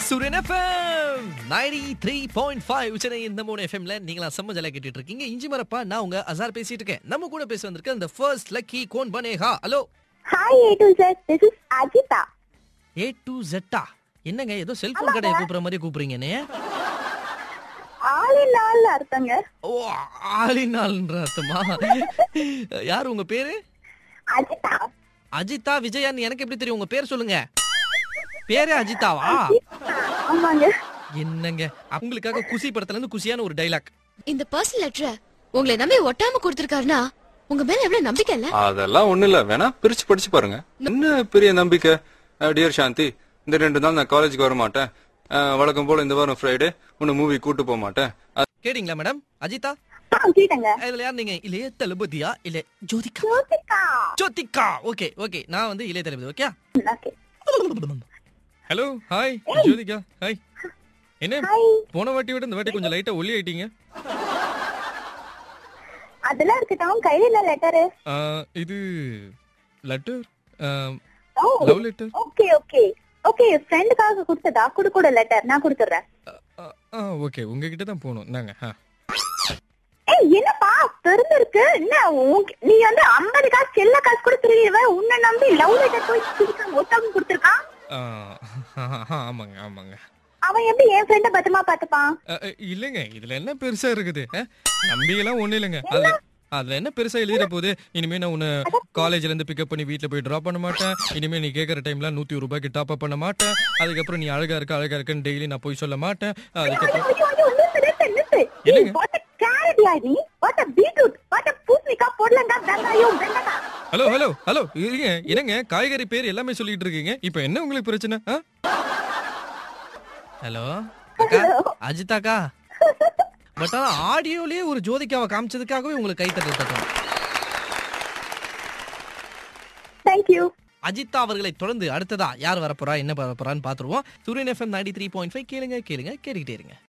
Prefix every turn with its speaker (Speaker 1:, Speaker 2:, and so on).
Speaker 1: சூரியன் FM ninety three point five Chennai இந்த மூணு எஃப்எம்ல நீங்களா செம்ம ஜல கேட்டுட்டு இருக்கீங்க இஞ்சி மரப்பா நான் உங்க அசார் பேசிட்டு இருக்கேன் நம்ம கூட பேச வந்திருக்க அந்த ஃபர்ஸ்ட் லக்கி கோன் பனேஹா hello
Speaker 2: hi A to Z this is Ajitha
Speaker 1: A to ஜெட்டா என்னங்க ஏதோ செல்போன் கடையை கூப்பிடுற மாதிரி கூப்பிடுறீங்கன்னு
Speaker 2: ஆளே நாள் அர்த்தங்க
Speaker 1: ஓ ஆளினால்ன்ற அர்த்தமா யார் உங்க பேரு
Speaker 2: அஜிதா
Speaker 1: அஜிதா விஜயான்னு எனக்கு எப்படி தெரியும் உங்க பேர் சொல்லுங்க பேரே அஜிதாவா
Speaker 2: ஆமாங்க
Speaker 1: என்னங்க அவங்களுக்காக குசி படத்துல இருந்து குசியான ஒரு டைலாக்
Speaker 3: இந்த பர்சனல் லெட்டரை உங்களை நம்பி ஒட்டாம கொடுத்திருக்காருன்னா உங்க மேல எவ்வளவு நம்பிக்கை இல்ல
Speaker 4: அதெல்லாம் ஒண்ணு இல்ல வேணா பிரிச்சு படிச்சு பாருங்க என்ன பெரிய நம்பிக்கை டியர் சாந்தி இந்த ரெண்டு நாள் நான் காலேஜுக்கு வர மாட்டேன் அஹ், வழக்கம் போல இந்த வாரம் ஃப்ரைடே உன்னை மூவி கூட்டு போக மாட்டேன் அஹ்,
Speaker 1: கேட்டீங்களா மேடம் அஜிதா
Speaker 2: ஆ கேட்டங்க
Speaker 1: இதுல யார் நீங்க இளைய தளபதியா இல்ல ஜோதிகா
Speaker 2: ஜோதிகா
Speaker 1: ஜோதிகா ஓகே ஓகே நான் வந்து இளைய தளபதி okay
Speaker 2: okay
Speaker 1: hello hi Jyothika hi என்ன
Speaker 2: ஹாய்
Speaker 1: போன வாட்டி விட இந்த வாட்டி கொஞ்சம் லைட்டா ஒல்லி ஆயிட்டீங்க
Speaker 2: அதெல்லாம் இருக்கட்டும் கையில இல்ல லெட்டரு
Speaker 1: இது letter
Speaker 2: oh
Speaker 1: love letter
Speaker 2: okay okay okay ஃப்ரெண்டுக்காக கொடுத்ததா குடு கூட லெட்டர் நான் கொடுத்துறேன்
Speaker 1: ஓகே உங்ககிட்ட தான் போகணும் நாங்க
Speaker 2: ஏய் என்னப்பா தெரிஞ்சிருக்கு என்ன உன்- நீ வந்து ஐம்பது காசு செல்ல காசு கூட திருவிடுவ உன்னை நம்பி லவ் லெட்டர் போய் கொடுக்க ஒத்தவங்க கொடுத்துருக்கான்
Speaker 1: ஆமாங்க ஆமாங்க
Speaker 2: அவன் எப்படி என் ஃப்ரெண்ட பத்திரமா பாத்துப்பான்
Speaker 1: அஹ், அஹ், இல்லைங்க இதுல என்ன பெருசா இருக்குது அஹ்? நம்பியெல்லாம் ஒண்ணு இல்லைங்க அதுல அதுல என்ன பெருசா எழுதிட போகுது இனிமே நான் உன்னை காலேஜ்ல இருந்து பிக்கப் பண்ணி வீட்ல போய் டிராப் பண்ண மாட்டேன் இனிமே நீ கேக்குற டைம்ல நூத்தி ஒரு ரூபாய்க்கு டாப் அப் பண்ண மாட்டேன் அதுக்கப்புறம் நீ அழகா இருக்க அழகா இருக்கன்னு டெய்லி நான் போய் சொல்ல மாட்டேன் அதுக்கப்புறம்
Speaker 2: ஐயோ, ஐயோ, நிறுத்து, நிறுத்து, நிறுத்து.
Speaker 1: என்னங்க?
Speaker 2: ஏய், what a carrot யா நீ? What a beetroot, what a பூசணிக்காய், பொடலங்காய், வெங்காயம், வெண்டைக்காய்.
Speaker 1: ஹலோ ஹலோ ஹலோ இருங்க என்னங்க காய்கறி பேர் எல்லாமே சொல்லிட்டு இருக்கீங்க இப்போ என்ன உங்களுக்கு பிரச்சனை ஹலோ அக்கா அஜிதாக்கா பட் ஆனா ஆடியோலயே ஒரு ஜோதிகாவை காமிச்சதுக்காகவே உங்களுக்கு கை தட்டல் தட்டணும்
Speaker 2: Thank you.
Speaker 1: அஜிதா அவர்களை தொடர்ந்து அடுத்ததா யார் வரப்போறா என்ன வரப்போறான்னு பாத்துருவோம் Suryan FM ninety three point five கேளுங்க கேளுங்க கேட்டுக்கிட்டே இருங்க